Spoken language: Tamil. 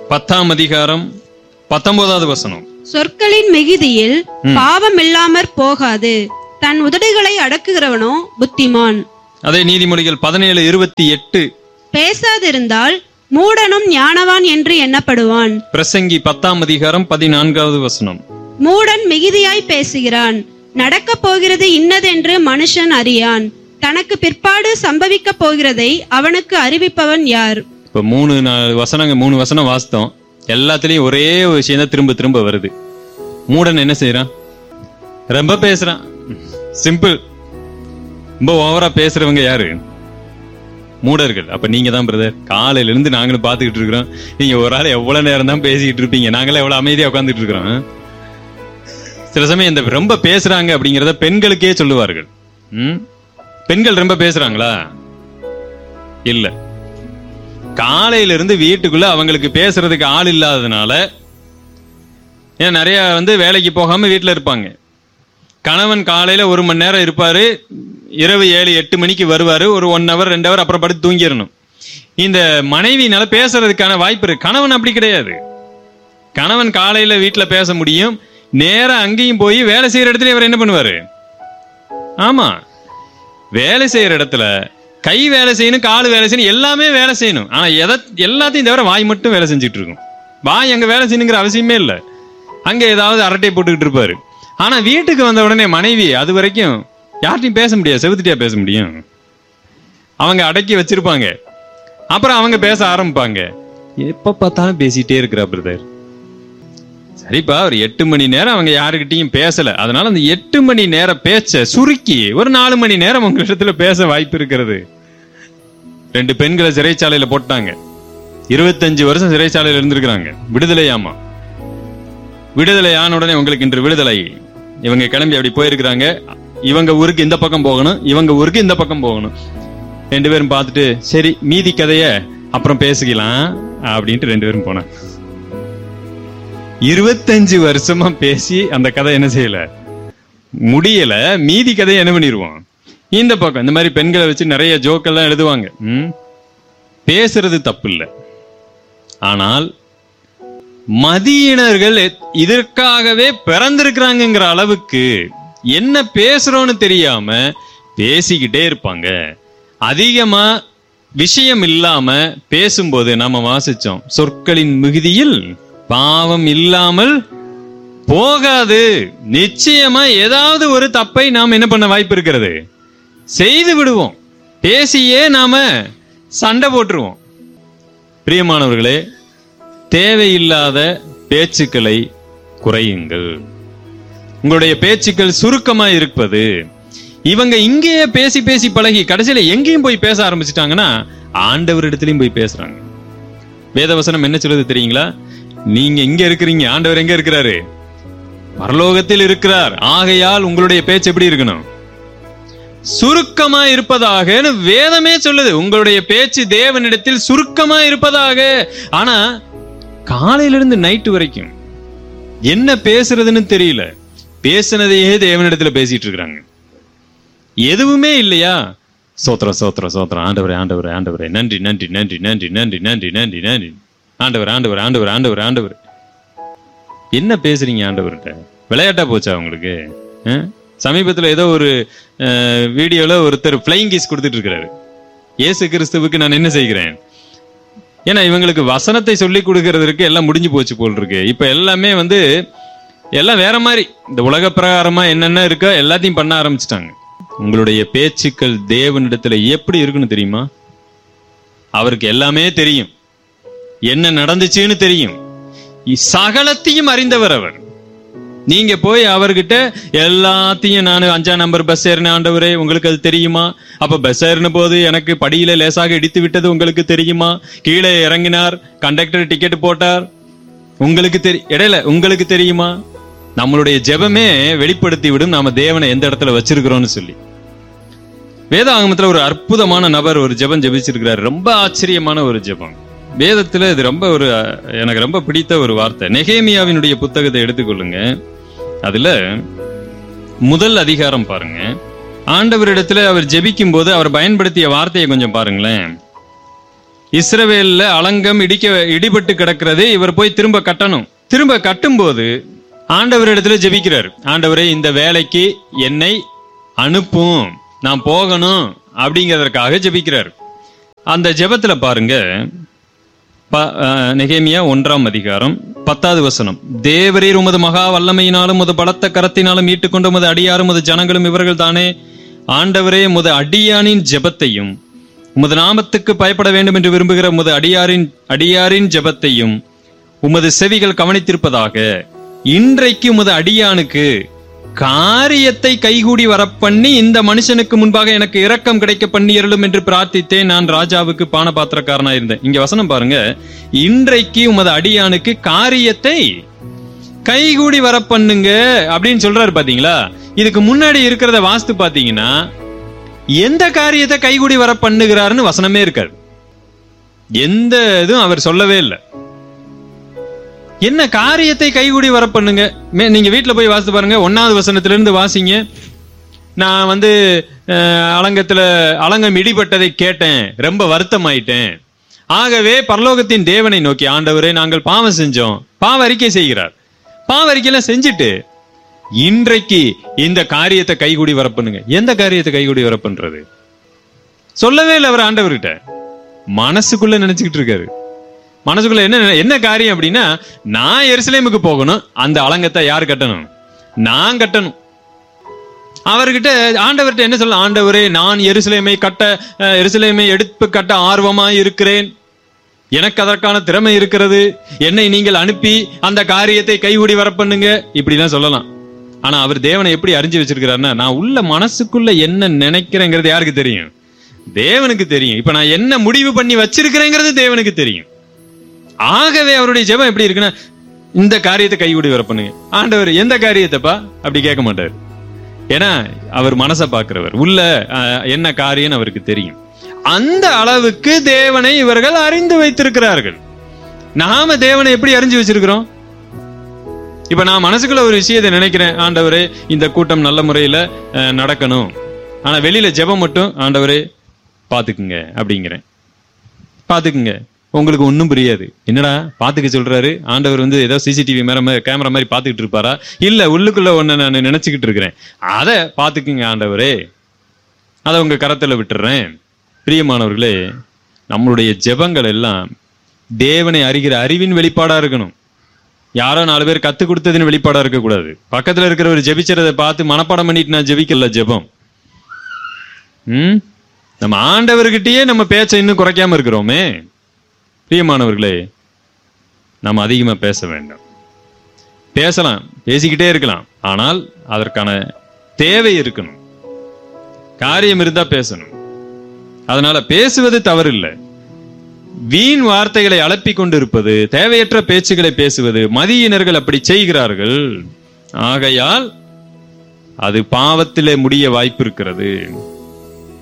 பத்தாம் அதிகாரம் பத்தொன்பதாவது வசனம் சொற்களின் மிகுதியில் பாவம் இல்லாமற் போகாது தன் உதடுகளை அடக்குகிறவனோ புத்திமான் அதே நீதிமொழிகள் பதினேழு இருபத்தி எட்டு பேசாதிருந்தால் மூடனும் ஞானவான் என்று எண்ணப்படுவான் பிரசங்கி பத்தாம் அதிகாரம் பதினான்காவது வசனம் மூடன் மிகுதியாய் பேசுகிறான் நடக்கப் போகிறது இன்னதென்று மனுஷன் அறியான் தனக்கு பிற்பாடு சம்பவிக்கப் போகிறதை அவனுக்கு அறிவிப்பவன் யார் இப்ப மூணு நாலு வசனங்க மூணு வசனம் வாசித்தோம் எல்லாத்துலயும் ஒரே ஒரு விஷயம் தான் திரும்ப திரும்ப வருது மூடன் என்ன செய்யறான் ரொம்ப பேசுறான் சிம்பிள் ரொம்ப ஓவரா பேசுறவங்க யாரு மூடர்கள் அப்ப நீங்க தான் பிரதர் காலையில இருந்து நாங்களும் பாத்துக்கிட்டு இருக்கிறோம் நீங்க ஒரு ஆள் எவ்வளவு நேரம் தான் பேசிக்கிட்டு இருப்பீங்க நாங்களே எவ்வளவு அமைதியா உட்காந்துட்டு இருக்கிறோம் சில சமயம் இந்த ரொம்ப பேசுறாங்க அப்படிங்கறத பெண்களுக்கே சொல்லுவார்கள் ம்? பெண்கள் ரொம்ப பேசுறாங்களா இல்ல காலையில இருந்து வீட்டுக்குள்ள அவங்களுக்கு பேசுறதுக்கு ஆள் இல்லாததுனால ஏன் நிறைய வந்து வேலைக்கு போகாம வீட்டுல இருப்பாங்க கணவன் காலையில ஒரு மணி நேரம் இருப்பாரு இரவு ஏழு எட்டு மணிக்கு வருவாரு ஒரு ஒன் ஹவர் ரெண்டு ஹவர் அப்புறம் படுத்து தூங்கிடணும் இந்த மனைவினால பேசுறதுக்கான வாய்ப்பு இருக்கு கணவன் அப்படி கிடையாது கணவன் காலையில வீட்டுல பேச முடியும் நேரா அங்கேயும் போய் வேலை செய்யற இடத்துல இவர் என்ன பண்ணுவாரு ஆமா வேலை செய்யற இடத்துல கை வேலை செய்யணும் கால் வேலை செய்யணும் எல்லாமே வேலை செய்யணும் ஆனா எதை எல்லாத்தையும் தவிர வாய் மட்டும் வேலை செஞ்சுட்டு இருக்கும் வாய் அங்க வேலை செய்யணுங்கிற அவசியமே இல்லை அங்க ஏதாவது அரட்டை போட்டுக்கிட்டு இருப்பாரு ஆனா வீட்டுக்கு வந்த உடனே மனைவி அது வரைக்கும் யார்ட்டையும் பேச முடியாது செவுத்துட்டியா பேச முடியும் அவங்க அடக்கி வச்சிருப்பாங்க அப்புறம் அவங்க பேச ஆரம்பிப்பாங்க எப்ப பார்த்தாலும் பேசிட்டே இருக்கிறா பிரதர் சரிப்பா ஒரு எட்டு மணி நேரம் அவங்க யாருக்கிட்டையும் பேசல அதனால அந்த எட்டு மணி நேர பேச்ச சுருக்கி ஒரு நாலு மணி நேரம் உங்க இடத்துல பேச வாய்ப்பு இருக்கிறது ரெண்டு பெண்களை சிறைச்சாலையில போட்டாங்க இருபத்தஞ்சு வருஷம் சிறைச்சாலையில இருந்திருக்கிறாங்க விடுதலையாமா விடுதலை ஆன உடனே உங்களுக்கு இன்று விடுதலை இவங்க கிளம்பி அப்படி போயிருக்கிறாங்க இவங்க ஊருக்கு இந்த பக்கம் போகணும் இவங்க ஊருக்கு இந்த பக்கம் போகணும் ரெண்டு பேரும் பார்த்துட்டு சரி மீதி கதைய அப்புறம் பேசிக்கலாம் அப்படின்ட்டு ரெண்டு பேரும் போனாங்க இருபத்தஞ்சு வருஷமா பேசி அந்த கதை என்ன செய்யல முடியல மீதி கதையை என்ன பண்ணிடுவோம் இந்த பக்கம் இந்த மாதிரி பெண்களை வச்சு நிறைய ஜோக்கெல்லாம் எழுதுவாங்க ம்? பேசுறது தப்பு இல்லை ஆனால் மதியினர்கள் எத்- இதற்காகவே பிறந்திருக்கிறாங்கங்கிற அளவுக்கு என்ன பேசுறோம்னு தெரியாம பேசிக்கிட்டே இருப்பாங்க அதிகமா விஷயம் இல்லாம பேசும்போது நாம வாசிச்சோம் சொற்களின் மிகுதியில் பாவம் இல்லாமல் போகாது நிச்சயமா ஏதாவது ஒரு தப்பை நாம் என்ன பண்ண வாய்ப்பு இருக்கிறது செய்து விடுவோம் பேசியே நாம சண்டை போட்டுருவோம் பிரியமானவர்களே தேவையில்லாத பேச்சுக்களை குறையுங்கள் உங்களுடைய பேச்சுக்கள் சுருக்கமா இருப்பது இவங்க இங்கேயே பேசி பேசி பழகி கடைசியில எங்கேயும் போய் பேச ஆரம்பிச்சிட்டாங்கன்னா ஆண்டவரிடத்திலையும் போய் பேசுறாங்க வேதவசனம் என்ன சொல்லுது தெரியுங்களா நீங்க இங்க இருக்கிறீங்க ஆண்டவர் எங்க இருக்கிறாரு பரலோகத்தில் இருக்கிறார் ஆகையால் உங்களுடைய பேச்சு எப்படி இருக்கணும் சுருக்கமா இருப்பதாகன்னு வேதமே சொல்லுது உங்களுடைய பேச்சு தேவனிடத்தில் சுருக்கமா இருப்பதாக ஆனா காலையில இருந்து நைட்டு வரைக்கும் என்ன பேசுறதுன்னு தெரியல பேசுனதையே தேவனிடத்துல பேசிட்டு இருக்கிறாங்க எதுவுமே இல்லையா சோத்திரம் சோத்திரம் சோத்திரம் ஆண்டவரே ஆண்டவரே ஆண்டவரே நன்றி நன்றி நன்றி நன்றி நன்றி நன்றி நன்றி நன்றி ஆண்டவர் ஆண்டவர் ஆண்டவர் ஆண்டவர் ஆண்டவர் என்ன பேசுறீங்க ஆண்டவர்கிட்ட விளையாட்டா போச்சா உங்களுக்கு அஹ்? சமீபத்துல ஏதோ ஒரு அஹ், வீடியோல ஒருத்தர் ஃபிளைங் கிஸ் கொடுத்துட்டு இருக்கிறாரு இயேசு கிறிஸ்துவுக்கு நான் என்ன செய்கிறேன் ஏன்னா இவங்களுக்கு வசனத்தை சொல்லி கொடுக்கறதுக்கு எல்லாம் முடிஞ்சு போச்சு போல் இருக்கு இப்ப எல்லாமே வந்து எல்லாம் வேற மாதிரி இந்த உலக பிரகாரமா என்னென்ன இருக்கோ எல்லாத்தையும் பண்ண ஆரம்பிச்சிட்டாங்க உங்களுடைய பேச்சுக்கள் தேவனிடத்துல எப்படி இருக்குன்னு தெரியுமா அவருக்கு எல்லாமே தெரியும் என்ன நடந்துச்சுன்னு தெரியும் இ- சகலத்தையும் அறிந்தவர் அவர் நீங்க போய் அவர்கிட்ட எல்லாத்தையும் நான் அஞ்சாம் நம்பர் பஸ் ஏறின ஆண்டவரே உங்களுக்கு அது தெரியுமா அப்ப பஸ் ஏறின போது எனக்கு படியில லேசாக இடித்து விட்டது உங்களுக்கு தெரியுமா கீழே இறங்கினார் கண்டக்டர் டிக்கெட் போட்டார் உங்களுக்கு தெரி இடையில உங்களுக்கு தெரியுமா நம்மளுடைய ஜெபமே வெளிப்படுத்தி விடும் நாம தேவனை எந்த இடத்துல வச்சிருக்கிறோம்னு சொல்லி வேதாகமத்துல ஒரு அற்புதமான நபர் ஒரு ஜெபம் ஜெபிச்சிருக்கிறார் ரொம்ப ஆச்சரியமான ஒரு ஜெபம் வேதத்துல இது ரொம்ப ஒரு அஹ், எனக்கு ரொம்ப பிடித்த ஒரு வார்த்தை நெகேமியாவினுடைய புத்தகத்தை எடுத்துக்கொள்ளுங்க அதுல முதல் அதிகாரம் பாருங்க ஆண்டவரிடத்துல அவர் ஜெபிக்கும் போது அவர் பயன்படுத்திய வார்த்தையை கொஞ்சம் பாருங்களேன் இஸ்ரவேல்ல அலங்கம் இடிக்க இடிபட்டு கிடக்கிறது இவர் போய் திரும்ப கட்டணும் திரும்ப கட்டும்போது ஆண்டவரிடத்துல ஜெபிக்கிறார் ஆண்டவரே இந்த வேலைக்கு என்னை அனுப்பும் நான் போகணும் அப்படிங்கிறதற்காக ஜெபிக்கிறார் அந்த ஜெபத்துல பாருங்க ப- அஹ், நெகேமியா ஒன்றாம் அதிகாரம் பத்தாவது வசனம் தேவரீர் உமது மகா வல்லமையினாலும் உமது பலத்த கரத்தினாலும் மீட்டுக்கொண்டு உமது அடியாரும் உமது ஜனங்களும் இவர்கள் தானே ஆண்டவரே உமது அடியானின் ஜெபத்தையும் உமது நாமத்துக்கு பயப்பட வேண்டும் என்று விரும்புகிற உமது அடியாரின் அடியாரின் ஜெபத்தையும் உமது செவிகள் கவனித்திருப்பதாக இன்றைக்கு உமது அடியானுக்கு காரியத்தை கைகூடி வரப்பண்ணி இந்த மனுஷனுக்கு முன்பாக எனக்கு இரக்கம் கிடைக்க பண்ணியருளும் என்று பிரார்த்தித்தேன் நான் ராஜாவுக்கு பானபாத்திரக்காரனா இருந்தேன் இங்க வசனம் பாருங்க இன்றைக்கு உமது அடியானுக்கு காரியத்தை கைகூடி வர பண்ணுங்க அப்படின்னு சொல்றாரு பாத்தீங்களா இதுக்கு முன்னாடி இருக்கிறத வாஸ்து பாத்தீங்கன்னா எந்த காரியத்தை கைகூடி வர பண்ணுகிறாருன்னு வசனமே இருக்காது எந்த இதுவும் அவர் சொல்லவே இல்லை என்ன காரியத்தை கைகூடி வர பண்ணுங்க மே- நீங்க வீட்ல போய் வாசித்து பாருங்க ஒன்னாவது வசனத்துல இருந்து வாசிங்க நான் வந்து அஹ், அலங்கத்துல அலங்கம் இடிபட்டதை கேட்டேன் ரொம்ப வருத்தமாயிட்டேன் ஆகவே பரலோகத்தின் தேவனை நோக்கி ஆண்டவரே நாங்கள் பாவம் செஞ்சோம் பாவ அறிக்கை செய்கிறார் பாவ அறிக்கையெல்லாம் செஞ்சுட்டு இன்றைக்கு இந்த காரியத்தை கைகூடி வர பண்ணுங்க எந்த காரியத்தை கைகூடி வர பண்றது சொல்லவே இல்லை அவர் ஆண்டவர்கிட்ட மனசுக்குள்ள நினைச்சுக்கிட்டு இருக்காரு மனசுக்குள்ள என்ன என்ன காரியம் அப்படின்னா நான் எருசலேமுக்கு போகணும் அந்த அலங்கத்தை யார் கட்டணும் நான் கட்டணும் அவர்கிட்ட ஆண்டவர்கிட்ட என்ன சொல்ல ஆண்டவரே நான் எருசலேமை கட்ட அஹ், எருசலேமை எடுப்பு கட்ட ஆர்வமா இருக்கிறேன் எனக்கு அதற்கான திறமை இருக்கிறது என்னை நீங்கள் அனுப்பி அந்த காரியத்தை கைகூடி வர பண்ணுங்க இப்படிலாம் சொல்லலாம் ஆனா அவர் தேவனை எப்படி அறிஞ்சு வச்சிருக்கிறாருன்னா நான் உள்ள மனசுக்குள்ள என்ன நினைக்கிறேங்கிறது யாருக்கு தெரியும் தேவனுக்கு தெரியும் இப்ப நான் என்ன முடிவு பண்ணி வச்சிருக்கிறேங்கிறது தேவனுக்கு தெரியும் ஆகவே அவருடைய ஜெபம் எப்படி இருக்குன்னா இந்த காரியத்தை கைகூடி வர பண்ணுங்க ஆண்டவர் எந்த காரியத்தைப்பா அப்படி கேட்க மாட்டார் ஏன்னா அவர் மனசை பார்க்கிறவர் உள்ள அஹ், என்ன காரியம் அவருக்கு தெரியும் அந்த அளவுக்கு தேவனை இவர்கள் அறிந்து வைத்திருக்கிறார்கள் நாம தேவனை எப்படி அறிஞ்சு வச்சிருக்கிறோம் இப்ப நான் மனசுக்குள்ள ஒரு விஷயத்தை நினைக்கிறேன் ஆண்டவரே இந்த கூட்டம் நல்ல முறையில அஹ், நடக்கணும் ஆனா வெளியில ஜெபம் மட்டும் ஆண்டவரே பாத்துக்குங்க அப்படிங்கிறேன் பாத்துக்குங்க உங்களுக்கு ஒண்ணும் புரியாது என்னடா பாத்துக்க சொல்றாரு ஆண்டவர் வந்து ஏதோ சிசிடிவி மேல கேமரா மாதிரி பாத்துக்கிட்டு இருப்பாரா இல்ல உள்ளுக்குள்ள ஒண்ணு நான் நினைச்சுக்கிட்டு இருக்கிறேன் அத பாத்துக்குங்க ஆண்டவரே அதை உங்க கரத்துல விட்டுறேன் பிரியமானவர்களே நம்மளுடைய ஜெபங்கள் எல்லாம் தேவனை அறிகிற அறிவின் வெளிப்பாடா இருக்கணும் யாரோ நாலு பேர் கத்து கொடுத்ததின் வெளிப்பாடா இருக்கக்கூடாது பக்கத்துல இருக்கிறவர் ஜெபிச்சறதை பார்த்து மனப்பாடம் பண்ணிட்டு நான் ஜெபிக்கல ஜெபம் ம் நம்ம ஆண்டவர்கிட்டயே நம்ம பேச்சை இன்னும் குறைக்காம இருக்கிறோமே பிரியமானவர்களே நாம் அதிகமா பேச வேண்டாம் பேசலாம் பேசிக்கிட்டே இருக்கலாம் ஆனால் அதற்கான தேவை இருக்கணும் காரியம் இருந்தா பேசணும் அதனால பேசுவது தவறில்லை வீண் வார்த்தைகளை அலப்பிக் கொண்டிருப்பது தேவையற்ற பேச்சுகளை பேசுவது மதியினர்கள் அப்படி செய்கிறார்கள் ஆகையால் அது பாவத்திலே முடிய வாய்ப்பு இருக்கிறது